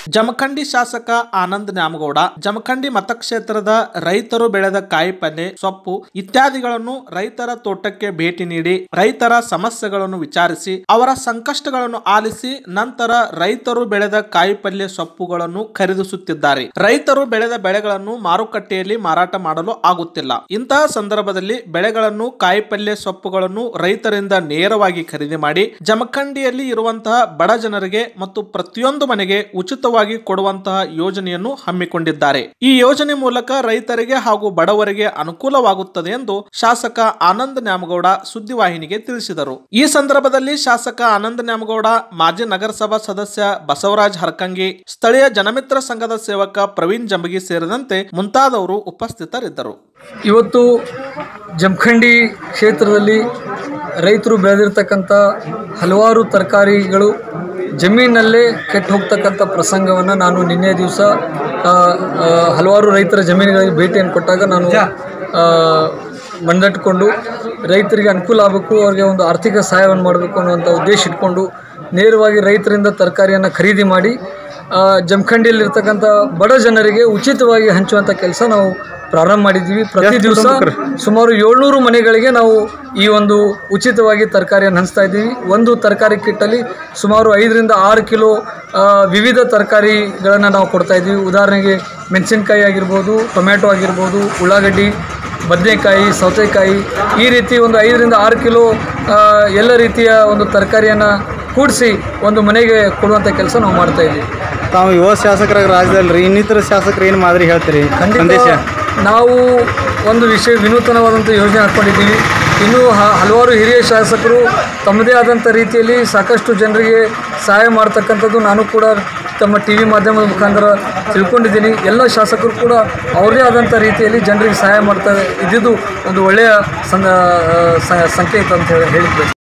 ಜಮಖಂಡಿ ಶಾಸಕ ಆನಂದ್ ನ್ಯಾಮಗೌಡ ಜಮಖಂಡಿ ಮತಕ್ಷೇತ್ರದ ರೈತರು ಬೆಳೆದ ಕಾಯಿಪಲ್ಲೆ ಸೊಪ್ಪು ಇತ್ಯಾದಿಗಳನ್ನು ರೈತರ ತೋಟಕ್ಕೆ ಭೇಟಿ ನೀಡಿ ರೈತರ ಸಮಸ್ಯೆಗಳನ್ನು ವಿಚಾರಿಸಿ ಅವರ ಸಂಕಷ್ಟಗಳನ್ನು ಆಲಿಸಿ ನಂತರ ರೈತರು ಬೆಳೆದ ಕಾಯಿಪಲ್ಯ ಸೊಪ್ಪುಗಳನ್ನು ಖರೀದಿಸುತ್ತಿದ್ದಾರೆ ರೈತರು ಬೆಳೆದ ಬೆಳೆಗಳನ್ನು ಮಾರುಕಟ್ಟೆಯಲ್ಲಿ ಮಾರಾಟ ಮಾಡಲು ಆಗುತ್ತಿಲ್ಲ ಇಂತಹ ಸಂದರ್ಭದಲ್ಲಿ ಬೆಳೆಗಳನ್ನು ಕಾಯಿಪಲ್ಯ ಸೊಪ್ಪುಗಳನ್ನು ರೈತರಿಂದ ನೇರವಾಗಿ ಖರೀದಿ ಮಾಡಿ ಜಮಖಂಡಿಯಲ್ಲಿ ಇರುವಂತಹ ಬಡ ಜನರಿಗೆ ಮತ್ತು ಪ್ರತಿಯೊಂದು ಮನೆಗೆ ಉಚಿತವಾಗಿ ಕೊಡುವಂತಹ ಯೋಜನೆಯನ್ನು ಹಮ್ಮಿಕೊಂಡಿದ್ದಾರೆ ಈ ಯೋಜನೆ ಮೂಲಕ ರೈತರಿಗೆ ಹಾಗೂ ಬಡವರಿಗೆ ಅನುಕೂಲವಾಗುತ್ತದೆ ಎಂದು ಶಾಸಕ ಆನಂದ್ ನ್ಯಾಮಗೌಡ ಸುದ್ದಿವಾಹಿನಿಗೆ ತಿಳಿಸಿದರು ಈ ಸಂದರ್ಭದಲ್ಲಿ ಶಾಸಕ ಆನಂದ್ ನ್ಯಾಮಗೌಡ ಮಾಜಿ ನಗರಸಭಾ ಸದಸ್ಯ ಬಸವರಾಜ್ ಹರಕಂಗಿ ಸ್ಥಳೀಯ ಜನಮಿತ್ರ ಸಂಘದ ಸೇವಕ ಪ್ರವೀಣ್ ಜಂಬಗಿ ಸೇರಿದಂತೆ ಮುಂತಾದವರು ಉಪಸ್ಥಿತರಿದ್ದರು ಇವತ್ತು ಜಮಖಂಡಿ ಕ್ಷೇತ್ರದಲ್ಲಿ ರೈತರು ಬೆಳೆದಿರ್ತಕ್ಕಂಥ ಹಲವಾರು ತರಕಾರಿಗಳು ಜಮೀನಲ್ಲೇ ಕೆಟ್ಟು ಹೋಗ್ತಕ್ಕಂಥ ಪ್ರಸಂಗವನ್ನು ನಾನು ನಿನ್ನೆ ದಿವಸ ಹಲವಾರು ರೈತರ ಜಮೀನುಗಳಿಗೆ ಭೇಟಿಯನ್ನು ಕೊಟ್ಟಾಗ ನಾನು ಆ, ಮನದಟ್ಕೊಂಡು ರೈತರಿಗೆ ಅನುಕೂಲ ಆಗಬೇಕು ಅವ್ರಿಗೆ ಒಂದು ಆರ್ಥಿಕ ಸಹಾಯವನ್ನು ಮಾಡಬೇಕು ಅನ್ನುವಂಥ ಉದ್ದೇಶ ಇಟ್ಕೊಂಡು ನೇರವಾಗಿ ರೈತರಿಂದ ತರಕಾರಿಯನ್ನು ಖರೀದಿ ಮಾಡಿ ಆ, ಜಮಖಂಡಿಯಲ್ಲಿರ್ತಕ್ಕಂಥ ಬಡ ಜನರಿಗೆ ಉಚಿತವಾಗಿ ಹಂಚುವಂಥ ಕೆಲಸ ನಾವು ಪ್ರಾರಂಭ ಮಾಡಿದ್ದೀವಿ ಪ್ರತಿ ದಿವಸ ಸುಮಾರು ಏಳ್ನೂರು ಮನೆಗಳಿಗೆ ನಾವು ಈ ಒಂದು ಉಚಿತವಾಗಿ ತರಕಾರಿಯನ್ನು ಹಂಚ್ತಾ ಇದ್ದೀವಿ ಒಂದು ತರಕಾರಿ ಕಿಟ್ಟಲ್ಲಿ ಸುಮಾರು ಐದರಿಂದ ಆರು ಕಿಲೋ ಆ, ವಿವಿಧ ತರಕಾರಿಗಳನ್ನು ನಾವು ಕೊಡ್ತಾ ಇದ್ದೀವಿ ಉದಾಹರಣೆಗೆ ಮೆಣಸಿನ್ಕಾಯಿ ಆಗಿರ್ಬೋದು ಟೊಮ್ಯಾಟೊ ಆಗಿರ್ಬೋದು ಉಳ್ಳಾಗಡ್ಡಿ ಬದನೆಕಾಯಿ ಸೌತೆಕಾಯಿ ಈ ರೀತಿ ಒಂದು ಐದರಿಂದ ಆರು ಕಿಲೋ ಆ, ಎಲ್ಲ ರೀತಿಯ ಒಂದು ತರಕಾರಿಯನ್ನು ಕೂಡಿಸಿ ಒಂದು ಮನೆಗೆ ಕೊಡುವಂಥ ಕೆಲಸ ನಾವು ಮಾಡ್ತಾ ಇದ್ದೀವಿ ತಾವು ಯುವ ಶಾಸಕರಾಗ ರಾಜ್ಯದಲ್ಲಿ ಇನ್ನಿತರ ಶಾಸಕರು ಏನು ಮಾದರಿ ಹೇಳ್ತೀರಿ ಖಂಡಿತ ಸಂದೇಶ ನಾವು ಒಂದು ವಿಷಯ ವಿನೂತನವಾದಂಥ ಯೋಜನೆ ಹಾಕ್ಕೊಂಡಿದ್ದೀವಿ ಇನ್ನೂ ಹ- ಹಲವಾರು ಹಿರಿಯ ಶಾಸಕರು ತಮ್ಮದೇ ಆದಂಥ ರೀತಿಯಲ್ಲಿ ಸಾಕಷ್ಟು ಜನರಿಗೆ ಸಹಾಯ ಮಾಡ್ತಕ್ಕಂಥದ್ದು ನಾನು ಕೂಡ ತಮ್ಮ ಟಿ ವಿ ಮಾಧ್ಯಮದ ಮುಖಾಂತರ ತಿಳ್ಕೊಂಡಿದ್ದೀನಿ ಎಲ್ಲ ಶಾಸಕರು ಕೂಡ ಅವ್ರದೇ ಆದಂಥ ರೀತಿಯಲ್ಲಿ ಜನರಿಗೆ ಸಹಾಯ ಮಾಡ್ತಾ ಇದ್ದಿದ್ದು ಒಂದು ಒಳ್ಳೆಯ ಸಂ ಸಂಕೇತ ಅಂತ ಹೇಳಿ ಹೇಳಿದ್ದೆ